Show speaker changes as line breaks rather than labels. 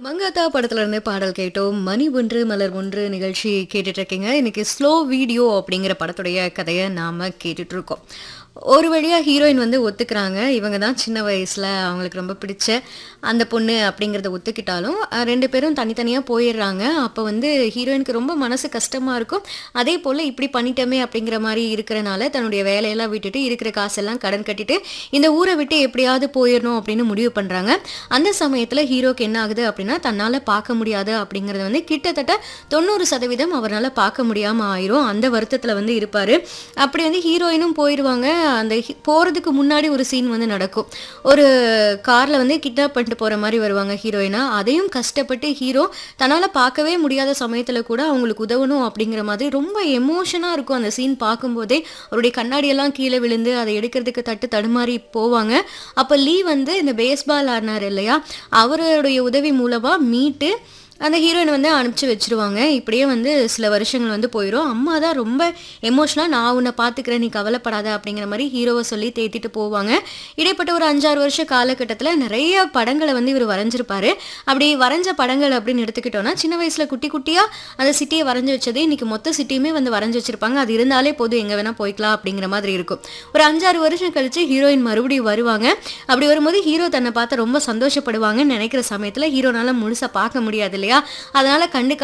மங்காத்தா படத்துல இருந்து பாடல் கேட்டோம் மணி ஒன்று மலர் ஒன்று நிகழ்ச்சி கேட்டுட்டு இருக்கீங்க இன்னைக்கு ஸ்லோ வீடியோ அப்படிங்கிற படத்துடைய கதையை நாம கேட்டுட்டு இருக்கோம் ஒரு வழியா ஹீரோயின் வந்து ஒத்துக்கிறாங்க இவங்க தான் சின்ன வயசுல அவங்களுக்கு ரொம்ப பிடிச்ச அந்த பொண்ணு அப்படிங்கிறத ஒத்துக்கிட்டாலும் அஹ், ரெண்டு பேரும் தனித்தனியா போயிடுறாங்க அப்போ வந்து ஹீரோயினுக்கு ரொம்ப மனசு கஷ்டமா இருக்கும் அதே போல இப்படி பண்ணிட்டோமே அப்படிங்கிற மாதிரி இருக்கிறனால தன்னுடைய வேலையெல்லாம் விட்டுட்டு இருக்கிற காசெல்லாம் கடன் கட்டிட்டு இந்த ஊரை விட்டு எப்படியாவது போயிடணும் அப்படின்னு முடிவு பண்றாங்க அந்த சமயத்துல ஹீரோக்கு என்ன ஆகுது அப்படின்னா தன்னால பார்க்க முடியாது அப்படிங்கறது வந்து கிட்டத்தட்ட தொண்ணூறு சதவீதம் அவரால் பார்க்க முடியாம ஆயிரும் அந்த வருத்தத்துல வந்து இருப்பாரு அப்படி வந்து ஹீரோயினும் போயிடுவாங்க அந்த ஹி- போறதுக்கு முன்னாடி ஒரு சீன் வந்து நடக்கும் ஒரு கார்ல வந்து கிட்னாப் பண்ணிட்டு போற மாதிரி வருவாங்க ஹீரோயினா அதையும் கஷ்டப்பட்டு ஹீரோ தன்னால பார்க்கவே முடியாத சமயத்துல கூட அவங்களுக்கு உதவணும் அப்படிங்கிற மாதிரி ரொம்ப எமோஷனா இருக்கும் அந்த சீன் பார்க்கும்போதே அவருடைய கண்ணாடியெல்லாம் கீழே விழுந்து அதை எடுக்கிறதுக்கு தட்டு தடுமாறி போவாங்க அப்போ லீ வந்து இந்த பேஸ்பால் ஆடினார் இல்லையா அவருடைய உதவி மூலமா மீட்டு அந்த ஹீரோயின் வந்து அனுப்பிச்சு வச்சிருவாங்க இப்படியே வந்து சில வருஷங்கள் வந்து போயிடும் அம்மா தான் ரொம்ப எமோஷனாக நான் உன்னை பார்த்துக்கிறேன் நீ கவலைப்படாத அப்படிங்கிற மாதிரி ஹீரோவை சொல்லி தேத்திட்டு போவாங்க இடைப்பட்ட ஒரு அஞ்சாறு வருஷ காலகட்டத்தில் நிறைய படங்களை வந்து இவர் வரைஞ்சிருப்பாரு அப்படி வரைஞ்ச படங்கள் அப்படின்னு எடுத்துக்கிட்டோம்னா சின்ன வயசுல குட்டி குட்டியா அந்த சிட்டியை வரைஞ்சி வச்சது இன்னைக்கு மொத்த சிட்டியுமே வந்து வரைஞ்சி வச்சிருப்பாங்க அது இருந்தாலே போதும் எங்க வேணா போய்க்கலாம் அப்படிங்கிற மாதிரி இருக்கும் ஒரு அஞ்சாறு வருஷம் கழிச்சு ஹீரோயின் மறுபடியும் வருவாங்க அப்படி வரும்போது ஹீரோ தன்னை பார்த்து ரொம்ப சந்தோஷப்படுவாங்கன்னு நினைக்கிற சமயத்துல ஹீரோனால முழுசா பார்க்க முடியாது இல்லையா அதனால கண்டுக்க